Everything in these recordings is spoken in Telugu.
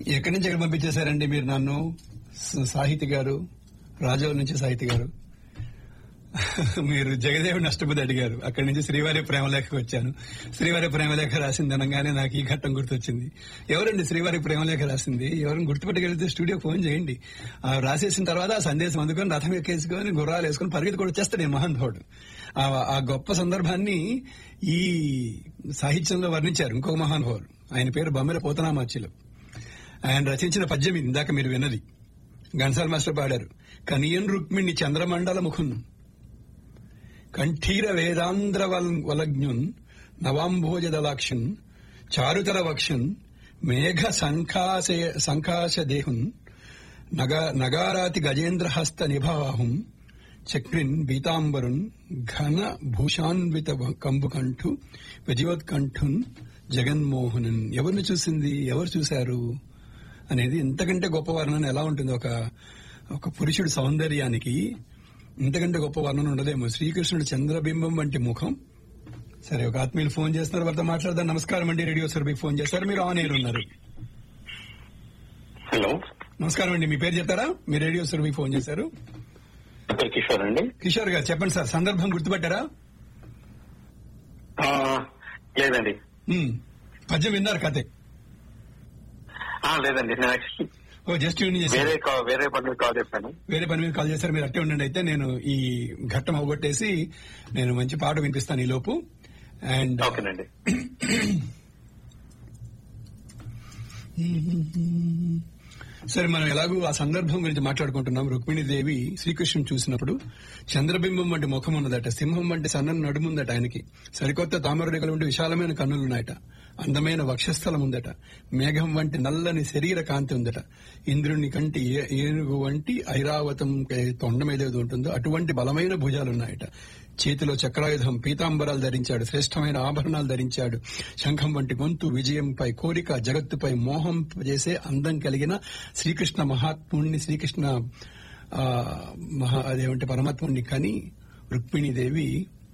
ఎక్కడి నుంచి ఎక్కడ పంపించేశారండి మీరు నన్ను స- సాహితి గారు రాజోల నుంచి సాహితి గారు మీరు జగదేవుని అష్టపది అడిగారు అక్కడి నుంచి శ్రీవారి ప్రేమలేఖకు వచ్చాను శ్రీవారి ప్రేమలేఖ రాసింది అనగానే నాకు ఈ ఘట్టం గుర్తొచ్చింది ఎవరండి శ్రీవారి ప్రేమలేఖ రాసింది ఎవరిని గుర్తుపెట్టగలిగితే స్టూడియో ఫోన్ చేయండి ఆ రాసేసిన తర్వాత ఆ సందేశం అందుకొని రథం ఎక్కేసుకొని గుర్రాలు వేసుకొని పరిగెత్తి కూడా వచ్చేస్తాడు ఈ మహానుభావుడు ఆ- ఆ గొప్ప సందర్భాన్ని ఈ సాహిత్యంలో వర్ణించారు ఇంకొక మహానుభావుడు ఆయన పేరు బొమ్మెల పోతనామాచ్యులు ఆయన రచించిన పద్యం ఇది, ఇందాక మీరు విన్నది ఘంటసాల మాస్టర్ పాడారు కనియన్ రుక్మిణి చంద్రమండల ముఖున్ కంఠీర వేదాంధ్ర వల్- వలజ్ఞున్ నవాంభోజదలాక్షున్ చారుతర వక్షున్ మేఘ సంకాశయ సంకాశ దేహున్ నగ నగారాతి గజేంద్ర హస్త నిభాహుం చక్రిన్ బీతాంబరున్ ఘన భూషాన్విత కంబుకంఠు విజయోత్కంఠున్ జగన్మోహనన్ ఎవరిని చూసింది ఎవరు చూశారు అనేది ఇంతకంటే గొప్ప వర్ణన ఎలా ఉంటుంది ఒక ఒక పురుషుడి సౌందర్యానికి ఇంతకంటే గొప్ప వర్ణన ఉండదేమో శ్రీకృష్ణుడు చంద్రబింబం వంటి ముఖం సరే ఒక ఆత్మీయులు ఫోన్ చేస్తున్నారు వారితో మాట్లాడదాం నమస్కారం అండి రేడియో సురభికి ఫోన్ చేస్తారు మీరు ఆన్ ఎయిర్ ఉన్నారు హలో నమస్కారం అండి మీ పేరు చెప్తారా మీ రేడియో సురభికి ఫోన్ చేశారు నా పేరు కిషోర్ అండి కిషోర్ గారు చెప్పండి సార్ సందర్భం గుర్తుపట్టారా ఆ, లేదండి ఉమ్, పద్యం విన్నారు కథే ఆ, లేదండి నేను యాక్చువల్లీ ఓ జస్ట్ ట్యూన్ చేశారు వేరే కా- వేరే పని కాల్ చెప్పాను వేరే పని మీద కాల్ చేశారు మీరు అట్టే ఉండండి అయితే నేను ఈ ఘట్టం అవగొట్టేసి నేను మంచి పాట వినిపిస్తాను ఈ లోపు అండ్ ఓకేనండి సరే మనం ఎలాగూ ఆ సందర్భం గురించి మాట్లాడుకుంటున్నాం రుక్మిణీదేవి శ్రీకృష్ణుని చూసినప్పుడు చంద్రబింబం వంటి ముఖం ఉన్నదట సింహం వంటి సన్నని నడుముందట ఆయనకి సరికొత్త తామర రేఖలు వంటి విశాలమైన కన్నులున్నాయట అందమైన వక్షస్థలం ఉందట మేఘం వంటి నల్లని శరీర కాంతి ఉందట ఇంద్రుని కంటి ఏ- ఏనుగు వంటి ఐరావతం కే- తొండం ఏదైతే ఉంటుందో అటువంటి బలమైన భుజాలున్నాయట చేతిలో చక్రాయుధం పీతాంబరాలు ధరించాడు శ్రేష్టమైన ఆభరణాలు ధరించాడు శంఖం వంటి గొంతు విజయంపై కోరిక జగత్తుపై మోహం చేసే అందం కలిగిన శ్రీకృష్ణ మహాత్ముణ్ణి శ్రీకృష్ణ ఆ, మహా అదేమంటే పరమాత్ముణ్ణి కని రుక్మిణీదేవి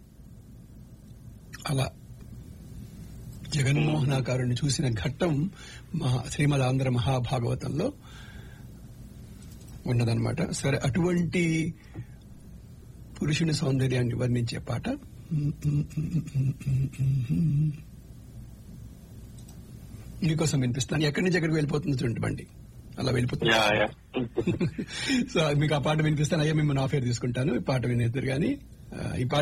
అలా జగన్మోహనాకారుని చూసిన ఘట్టం మహా శ్రీమద్ ఆంధ్ర మహాభాగవతంలో ఉన్నదన్నమాట సరే అటువంటి పురుషుని సౌందర్యాన్ని వర్ణించే పాట మీకోసం వినిపిస్తాను ఎక్కడి నుంచి ఎక్కడికి వెళ్ళిపోతుంది చూడండి బండి అలా వెళ్ళిపోతుంది యా యా సో మీకు ఆ పాట వినిపిస్తాను అయ్యా మిమ్మల్ని ఆఫేర్ తీసుకుంటాను ఈ పాట వినేద్దరు కానీ ఈ పాట